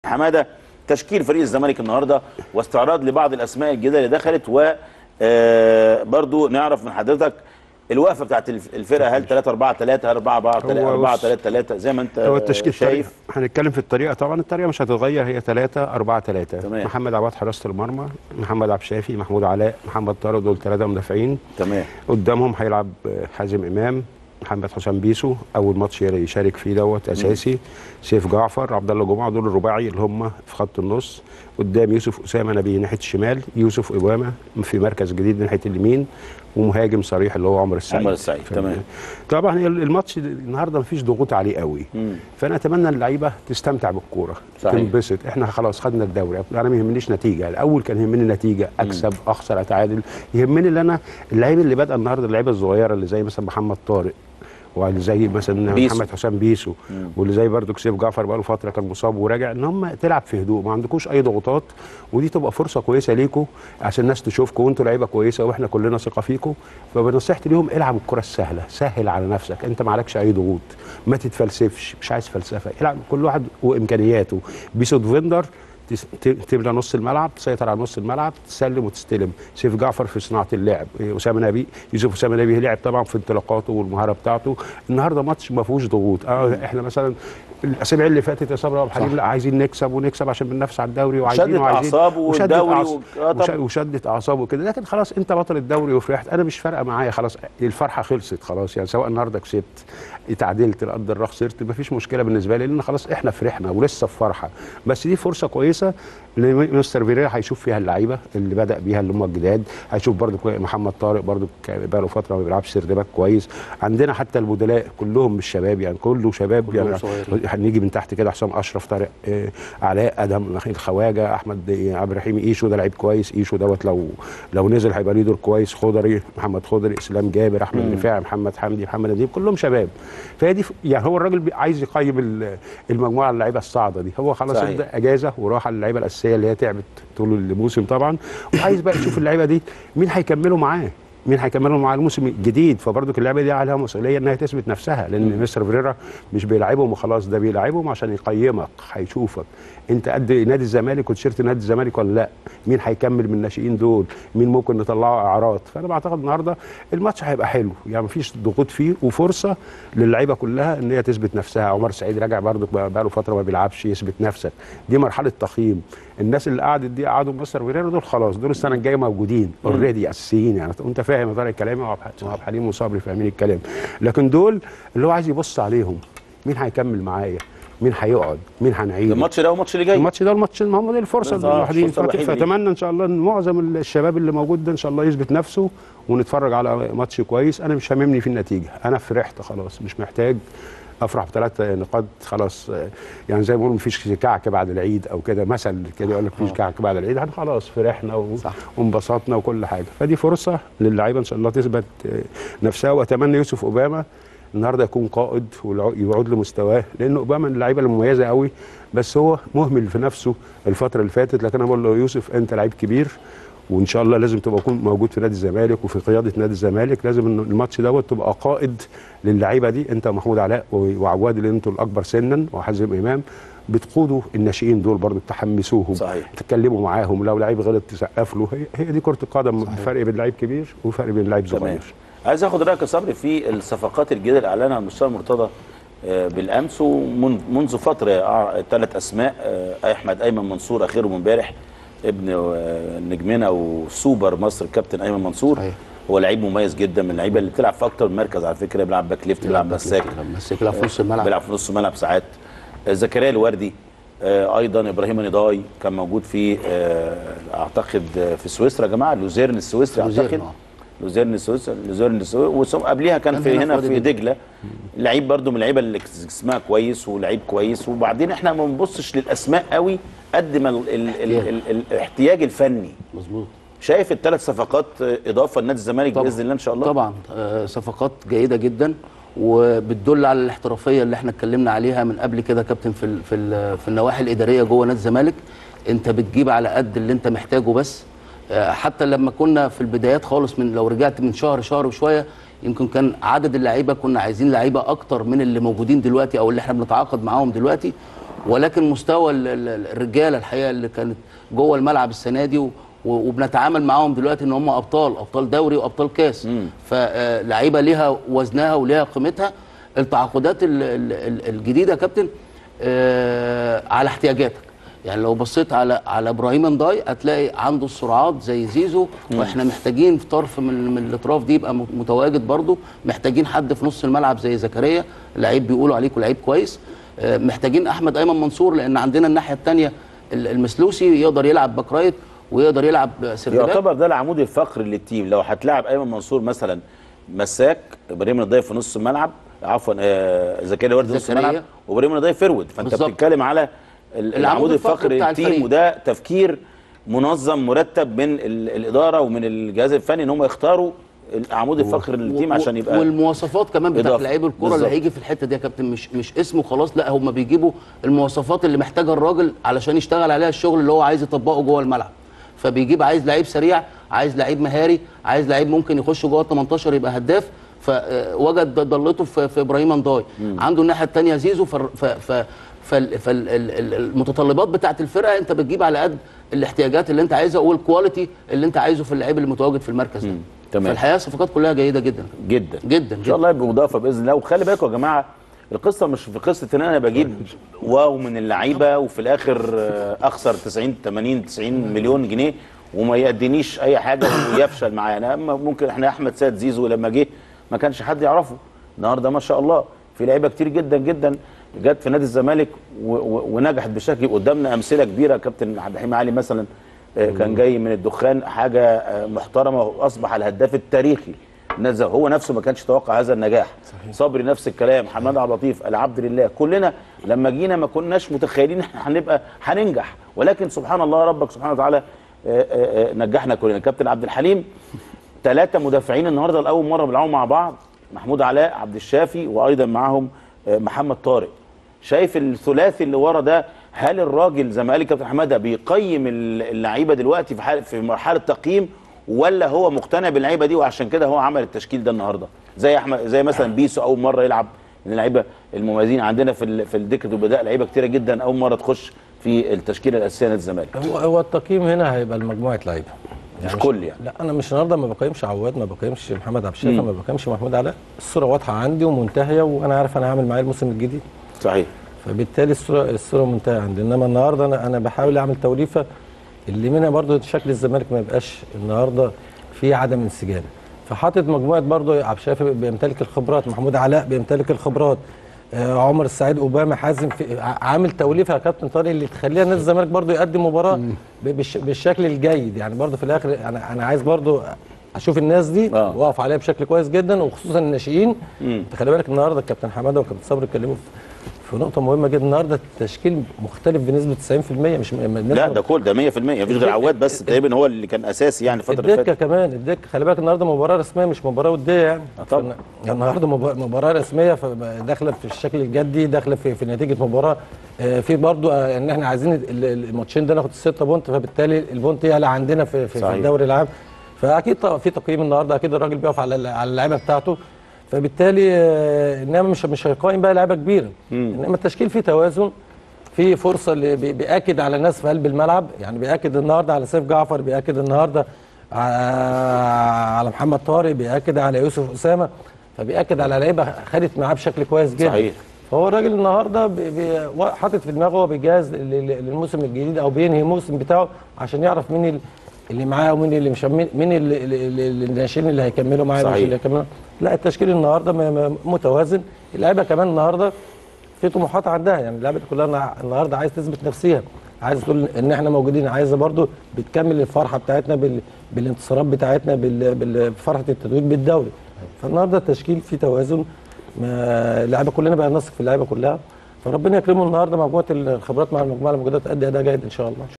حماده تشكيل فريق الزمالك النهارده واستعراض لبعض الاسماء الجديده اللي دخلت و آه، برضو نعرف من حضرتك الوقفه بتاعت الف- الفرقه هل 3 4 3 4 4 3 هو 4 بص، 3 3 زي ما انت هو التشكيل شايف شايف هنتكلم في الطريقه طبعا الطريقه مش هتتغير هي 3 4 3 تمام. محمد عواد حراسه المرمى محمد عبد الشافي محمود علاء محمد طارق دول ثلاثه مدافعين تمام قدامهم هيلعب حازم امام محمد حسام بيسو اول ماتش يشارك فيه دوت اساسي سيف جعفر عبد الله جمعه دول الرباعي اللي هم في خط النص قدام يوسف اسامه نبي ناحيه الشمال يوسف اوباما في مركز جديد ناحيه اليمين ومهاجم صريح اللي هو عمرو السعيد عمرو السعيد، فاهم؟ تمام. طبعا هي الماتش النهارده مفيش ضغوط عليه قوي مم. فانا اتمنى اللعيبه تستمتع بالكوره صحيح. تنبسط احنا خلاص خدنا الدوري انا ما يهمنيش نتيجه الاول كان يهمني نتيجه اكسب اخسر اتعادل يهمني اللي انا اللعيبه اللي بادئه النهارده اللعيبه الصغيره اللي زي مثلا محمد طارق واللي زي مثلا بيسو. محمد حسام بيسو واللي زي برضو كسيف جعفر بقاله فتره كان مصاب وراجع ان هم تلعب في هدوء ما عندكوش اي ضغوطات ودي تبقى فرصه كويسه ليكم عشان الناس تشوفكم وانتوا لعيبه كويسه واحنا كلنا ثقه فيكم فبنصيحتي ليهم العب الكره السهله سهل على نفسك انت ما عليكش اي ضغوط ما تتفلسفش مش عايز فلسفه العب كل واحد وامكانياته بيسو ديفندر تس- ت- تملى نص الملعب تسيطر على نص الملعب تسلم وتستلم سيف جعفر في صناعه اللعب إيه، اسامه نبي يوسف اسامه نبي لعب طبعا في انطلاقاته والمهاره بتاعته النهارده ماتش ما فيهوش ضغوط اه احنا مثلا الاسابيع اللي فاتت يا صبري وابو حليم لا عايزين نكسب ونكسب عشان بننافس على الدوري وعايزين شدت وعايزين أعصاب وشدت والدوري أعص- و- آه طبعا. وش- وشدت اعصابه كده لكن خلاص انت بطل الدوري وفرحت انا مش فارقه معايا خلاص الفرحه خلصت خلاص يعني سواء النهارده كسبت اتعادلت لا قدر الله خسرت مفيش مشكله بالنسبه لي لان خلاص احنا فرحنا ولسه في فرحه بس دي فرصه كويسه اللي مستر فيريرا هيشوف فيها اللعيبه اللي بدا بيها اللي هم الجداد هيشوف برضو كوي- محمد طارق برضو بقى له فتره ما بيلعبش سردباك كويس عندنا حتى البدلاء كلهم مش شباب يعني كله شباب كلهم يعني صغيرين. هنيجي من تحت كده حسام اشرف طارق آه، علاء ادهم الخواجه احمد آه، عبد الرحيم ايشو ده لعيب كويس ايشو دوت لو لو نزل هيبقى ليه دور كويس خضري محمد خضري اسلام جابر احمد رفاعي محمد حمدي محمد نديم كلهم شباب فهي دي ف- يعني هو الراجل بي- عايز يقيم ال- المجموعه اللعيبه الصاعده دي هو خلاص صحيح. ادى اجازه وراحه للعيبه الاساسيه اللي هي تعبت طول الموسم طبعا وعايز بقى يشوف اللعيبه دي مين هيكملوا معاه مين هيكملوا معاه الموسم الجديد فبرضك اللعبه دي عليها مسؤوليه انها تثبت نفسها لان مستر فيريرا مش بيلعبهم وخلاص ده بيلعبهم عشان يقيمك هيشوفك انت قد نادي الزمالك وتيشيرت نادي الزمالك ولا لا مين هيكمل من الناشئين دول مين ممكن نطلعه اعراض فانا بعتقد النهارده الماتش هيبقى حلو يعني مفيش ضغوط فيه وفرصه للعيبه كلها ان هي تثبت نفسها عمر سعيد راجع برضك بقى له فتره ما بيلعبش يثبت نفسك دي مرحله تقييم الناس اللي قعدت دي قعدوا مستر فيريرا دول خلاص دول السنه الجايه موجودين اوريدي اساسيين يعني انت فاهم يا طارق كلامي وعبد وعبد الحليم وصبري فاهمين الكلام لكن دول اللي هو عايز يبص عليهم مين هيكمل معايا مين هيقعد مين هنعيد الماتش ده والماتش اللي جاي الماتش ده الماتش ما هم دي الفرصه بالظبط، الوحيدين الفرصة الوحيدة دي. فاتمنى ان شاء الله ان معظم الشباب اللي موجود ده ان شاء الله يثبت نفسه ونتفرج على ماتش كويس انا مش هاممني في النتيجه انا فرحت خلاص مش محتاج افرح بثلاث نقاط خلاص آه، يعني زي ما بيقولوا مفيش كعك بعد العيد او كده مثل كده يقول لك مفيش كعك بعد العيد احنا خلاص فرحنا و- صح. وانبسطنا وكل حاجه فدي فرصه للعيبه ان شاء الله تثبت آه، نفسها واتمنى يوسف اوباما النهارده يكون قائد ويعود لمستواه لان اوباما من اللعيبه المميزه قوي بس هو مهمل في نفسه الفتره اللي فاتت لكن انا بقول له يوسف انت لعيب كبير وان شاء الله لازم تبقى يكون موجود في نادي الزمالك وفي قياده نادي الزمالك لازم إن الماتش دوت تبقى قائد للعيبه دي انت ومحمود علاء وعواد اللي انتوا الاكبر سنا وحازم امام بتقودوا الناشئين دول برضو تحمسوهم صحيح. تتكلموا معاهم لو لعيب غلط تسقف له هي, هي دي كره القدم فرق بين لعيب كبير وفرق بين لعيب تمام صغير عايز اخد رايك يا صبري في الصفقات الجديده اللي اعلنها المستشار مرتضى آه، بالامس ومنذ فتره ثلاث اسماء آه، احمد ايمن منصور اخرهم امبارح ابن آه، نجمنا وسوبر مصر الكابتن ايمن منصور صحيح. هو لعيب مميز جدا من اللعيبه اللي بتلعب في اكتر من مركز على فكره بيلعب باك ليفت بيلعب مساك مساك بيلعب في نص الملعب بيلعب في نص الملعب ساعات آه، زكريا الوردي آه، ايضا ابراهيم نضاي كان موجود في آه، اعتقد آه، في سويسرا يا جماعه لوزيرن السويسري لوزيرن، اعتقد آه. لوزيرن السويسري لوزيرن السويسري وقبليها كان كان في هنا في هنا وادي في دجلة. دجله لعيب برضو من اللعيبه اللي جسمها كويس ولعيب كويس وبعدين احنا ما بنبصش للاسماء قوي قد ما ال ال ال ال ال الاحتياج الفني مظبوط شايف الثلاث صفقات آه، اضافه لنادي الزمالك طبعاً. باذن الله ان شاء الله طبعا آه، صفقات جيده جدا وبتدل على الاحترافيه اللي احنا اتكلمنا عليها من قبل كده كابتن في ال- في ال- في النواحي الاداريه جوه نادي الزمالك انت بتجيب على قد اللي انت محتاجه بس آه، حتى لما كنا في البدايات خالص من لو رجعت من شهر شهر وشويه يمكن كان عدد اللعيبه كنا عايزين لعيبه اكتر من اللي موجودين دلوقتي او اللي احنا بنتعاقد معاهم دلوقتي ولكن مستوى ال- ال- الرجاله الحقيقه اللي كانت جوه الملعب السنه دي و- وبنتعامل معاهم دلوقتي ان هم ابطال ابطال دوري وابطال كاس فلعيبه ليها وزنها وليها قيمتها التعاقدات ال- ال- ال- الجديده يا كابتن آه، على احتياجاتك يعني لو بصيت على على ابراهيم انداي هتلاقي عنده السرعات زي زيزو واحنا محتاجين في طرف من من الاطراف دي يبقى متواجد برضه محتاجين حد في نص الملعب زي زكريا لعيب بيقولوا عليه لعيب كويس آه، محتاجين احمد ايمن منصور لان عندنا الناحيه الثانيه المسلوسي يقدر يلعب باك رايت ويقدر يلعب سردباك يعتبر ده العمود الفقري للتيم لو هتلاعب ايمن منصور مثلا مساك ابراهيم الضيف في نص الملعب عفوا آه، زكريا ورد في نص زكريا. الملعب وابراهيم الضيف فرود فانت بالظبط. بتتكلم على ال- العمود الفقري الفقري بتاع للتيم الفريق. وده تفكير منظم مرتب من ال- الاداره ومن الجهاز الفني ان هم يختاروا العمود الفقري للتيم و- عشان يبقى والمواصفات كمان بتاعت إضافة. لعيب الكوره بالظبط. اللي هيجي في الحته دي يا كابتن مش مش اسمه خلاص لا هم بيجيبوا المواصفات اللي محتاجها الراجل علشان يشتغل عليها الشغل اللي هو عايز يطبقه جوه الملعب فبيجيب عايز لعيب سريع عايز لعيب مهاري عايز لعيب ممكن يخش جوه ال 18 يبقى هداف فوجد ضلته في, في ابراهيم انداي عنده الناحيه الثانيه زيزو ف ف ف فالمتطلبات بتاعت الفرقه انت بتجيب على قد الاحتياجات اللي انت عايزها والكواليتي اللي انت عايزه في اللعيب اللي متواجد في المركز ده تمام. فالحقيقه الصفقات كلها جيده جدا جدا جدا ان شاء الله يبقى مضافه باذن الله وخلي بالكم يا جماعه القصه مش في قصه ان انا بجيب واو من اللعيبه وفي الاخر آه، اخسر 90 80 90 مليون جنيه وما يأدينيش اي حاجه ويفشل معايا انا أما ممكن احنا احمد سيد زيزو لما جه ما كانش حد يعرفه النهارده ما شاء الله في لعيبه كتير جدا جدا جت في نادي الزمالك و- و- ونجحت بشكل قدامنا امثله كبيره كابتن عبد الحليم علي مثلا آه، كان جاي من الدخان حاجه آه، محترمه واصبح الهداف التاريخي نزل هو نفسه ما كانش يتوقع هذا النجاح صحيح. صبري نفس الكلام حماد عبد اللطيف العبد لله كلنا لما جينا ما كناش متخيلين احنا هنبقى هننجح ولكن سبحان الله ربك سبحانه وتعالى آه، آه، آه، نجحنا كلنا كابتن عبد الحليم ثلاثه مدافعين النهارده لاول مره بيلعبوا مع بعض محمود علاء عبد الشافي وايضا معاهم آه، محمد طارق شايف الثلاثي اللي ورا ده هل الراجل زي ما قال كابتن حماده بيقيم اللعيبه دلوقتي في حال في مرحله تقييم ولا هو مقتنع باللعيبه دي وعشان كده هو عمل التشكيل ده النهارده زي احمد زي مثلا بيسو اول مره يلعب من اللعيبه المميزين عندنا في ال- في الذكر البداء لعيبه كتيره جدا اول مره تخش في التشكيله الاساسيه نادي الزمالك هو هو التقييم هنا هيبقى لمجموعه لعيبه مش كل يعني. لا انا مش النهارده ما بقيمش عواد ما بقيمش محمد عبد الشافي ما بقيمش محمود علاء الصوره واضحه عندي ومنتهيه وانا عارف انا هعمل معاه الموسم الجديد صحيح فبالتالي الصوره الصوره منتهيه عندي انما النهارده انا انا بحاول اعمل توليفه اللي منها برضو شكل الزمالك ما يبقاش النهارده في عدم انسجام فحاطط مجموعه برضو عبد الشافي بيمتلك الخبرات محمود علاء بيمتلك الخبرات آه عمر السعيد اوباما حازم في ع- عامل توليفه يا كابتن طارق اللي تخليها نادي الزمالك برضو يقدم مباراه ب- بالش بالشكل الجيد يعني برضو في الاخر انا انا عايز برضو اشوف الناس دي آه. واقف عليها بشكل كويس جدا وخصوصا الناشئين انت خلي بالك النهارده الكابتن حماده والكابتن صبري اتكلموا في- في نقطه مهمه جدا النهارده التشكيل مختلف بنسبه 90% مش م- الناس لا ده كل ده 100% مفيش غير عواد بس تقريبا هو اللي كان اساسي يعني الفتره اللي الدكه فاتت كمان الدكه خلي بالك النهارده مباراه رسميه مش مباراه وديه يعني آه طبعا. فن- النهارده مبا- مباراه رسميه ف- داخله في الشكل الجدي داخله في, في نتيجه مباراه آه، في برضو آه، ان احنا عايزين ال- ال- الماتشين ده ناخد السته بونت فبالتالي البونت يعلى عندنا في, في, صحيح. في الدوري العام فاكيد ط- في تقييم النهارده اكيد الراجل بيقف على على اللعيبه بتاعته فبالتالي آه، انما مش مش هيقيم بقى لعيبه كبيره انما التشكيل فيه توازن في فرصه اللي بي- بياكد على ناس في قلب الملعب يعني بياكد النهارده على سيف جعفر بياكد النهارده ع- على محمد طارق بياكد على يوسف اسامه فبياكد على لعيبه خدت معاه بشكل كويس جدا صحيح. فهو الراجل النهارده بي- بي- وا- حاطط في دماغه هو بيجهز ل- ل- للموسم الجديد او بينهي الموسم بتاعه عشان يعرف مين ال- اللي معاه ومين اللي مش مين مين ال- ال- ال- الناشئين اللي هيكملوا معاه صحيح. مش اللي هيكملوا لا التشكيل النهارده م- م- متوازن اللعيبه كمان النهارده في طموحات عندها يعني اللعيبه كلها النع- النهارده عايز تثبت نفسها عايز تقول ان احنا موجودين عايزه برضو بتكمل الفرحه بتاعتنا بال... بالانتصارات بتاعتنا بال... بال... بفرحه التتويج بالدوري فالنهارده التشكيل فيه توازن ما- اللعيبه كلنا بقى نثق في اللعيبه كلها فربنا يكرمه النهارده مجموعه الخبرات مع المجموعه الموجوده تأدي اداء جيد ان شاء الله